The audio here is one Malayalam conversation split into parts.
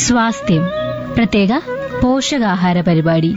സ്വാസ്ഥ്യം പ്രത്യേക പോഷകാഹാര പരിപാടി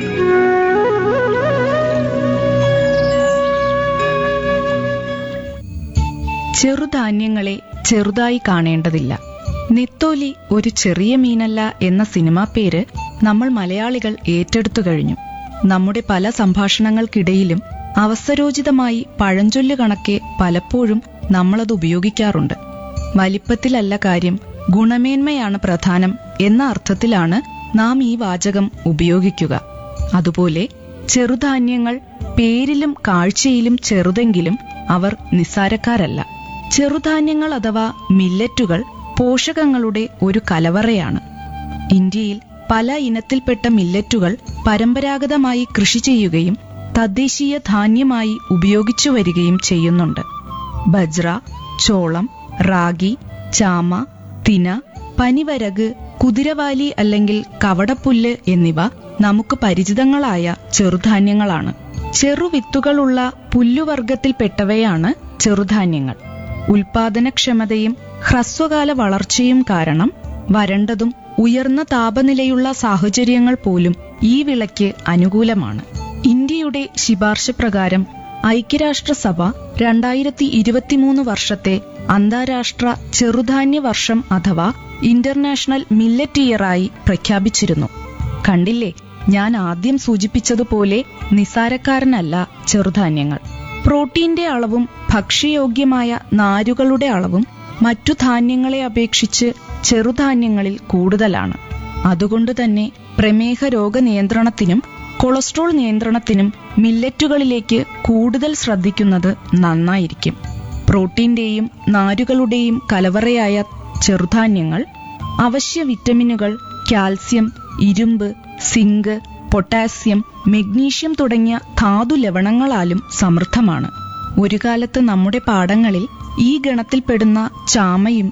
ചെറുധാന്യങ്ങളെ ചെറുതായി കാണേണ്ടതില്ല നെത്തോലി ഒരു ചെറിയ മീനല്ല എന്ന സിനിമാ പേര് നമ്മൾ മലയാളികൾ ഏറ്റെടുത്തു കഴിഞ്ഞു നമ്മുടെ പല സംഭാഷണങ്ങൾക്കിടയിലും അവസരോചിതമായി പഴഞ്ചൊല്ല് കണക്കെ പലപ്പോഴും നമ്മളത് ഉപയോഗിക്കാറുണ്ട് വലിപ്പത്തിലല്ല കാര്യം ഗുണമേന്മയാണ് പ്രധാനം എന്ന അർത്ഥത്തിലാണ് നാം ഈ വാചകം ഉപയോഗിക്കുക അതുപോലെ ചെറുധാന്യങ്ങൾ പേരിലും കാഴ്ചയിലും ചെറുതെങ്കിലും അവർ നിസ്സാരക്കാരല്ല ചെറുധാന്യങ്ങൾ അഥവാ മില്ലറ്റുകൾ പോഷകങ്ങളുടെ ഒരു കലവറയാണ് ഇന്ത്യയിൽ പല ഇനത്തിൽപ്പെട്ട മില്ലറ്റുകൾ പരമ്പരാഗതമായി കൃഷി ചെയ്യുകയും തദ്ദേശീയ ധാന്യമായി ഉപയോഗിച്ചു വരികയും ചെയ്യുന്നുണ്ട് ബജ്ര ചോളം റാഗി ചാമ തിന പനിവരക് കുതിരവാലി അല്ലെങ്കിൽ കവടപ്പുല്ല് എന്നിവ നമുക്ക് പരിചിതങ്ങളായ ചെറുധാന്യങ്ങളാണ് ചെറുവിത്തുകളുള്ള പുല്ലുവർഗത്തിൽപ്പെട്ടവയാണ് ചെറുധാന്യങ്ങൾ ഉൽപാദനക്ഷമതയും ഹ്രസ്വകാല വളർച്ചയും കാരണം വരണ്ടതും ഉയർന്ന താപനിലയുള്ള സാഹചര്യങ്ങൾ പോലും ഈ വിളയ്ക്ക് അനുകൂലമാണ് ഇന്ത്യയുടെ ശിപാർശ പ്രകാരം ഐക്യരാഷ്ട്രസഭ രണ്ടായിരത്തി ഇരുപത്തിമൂന്ന് വർഷത്തെ അന്താരാഷ്ട്ര ചെറുധാന്യ വർഷം അഥവാ ഇന്റർനാഷണൽ മില്ലറ്റ് ഇയറായി പ്രഖ്യാപിച്ചിരുന്നു കണ്ടില്ലേ ഞാൻ ആദ്യം സൂചിപ്പിച്ചതുപോലെ നിസാരക്കാരനല്ല ചെറുധാന്യങ്ങൾ പ്രോട്ടീന്റെ അളവും ഭക്ഷ്യയോഗ്യമായ നാരുകളുടെ അളവും മറ്റു ധാന്യങ്ങളെ അപേക്ഷിച്ച് ചെറുധാന്യങ്ങളിൽ കൂടുതലാണ് അതുകൊണ്ട് തന്നെ പ്രമേഹ രോഗനിയന്ത്രണത്തിനും കൊളസ്ട്രോൾ നിയന്ത്രണത്തിനും മില്ലറ്റുകളിലേക്ക് കൂടുതൽ ശ്രദ്ധിക്കുന്നത് നന്നായിരിക്കും പ്രോട്ടീന്റെയും നാരുകളുടെയും കലവറയായ ചെറുധാന്യങ്ങൾ അവശ്യ വിറ്റമിനുകൾ കാൽസ്യം ഇരുമ്പ് സിങ്ക് പൊട്ടാസ്യം മെഗ്നീഷ്യം തുടങ്ങിയ ധാതു ലവണങ്ങളാലും സമൃദ്ധമാണ് ഒരു കാലത്ത് നമ്മുടെ പാടങ്ങളിൽ ഈ ഗണത്തിൽപ്പെടുന്ന ചാമയും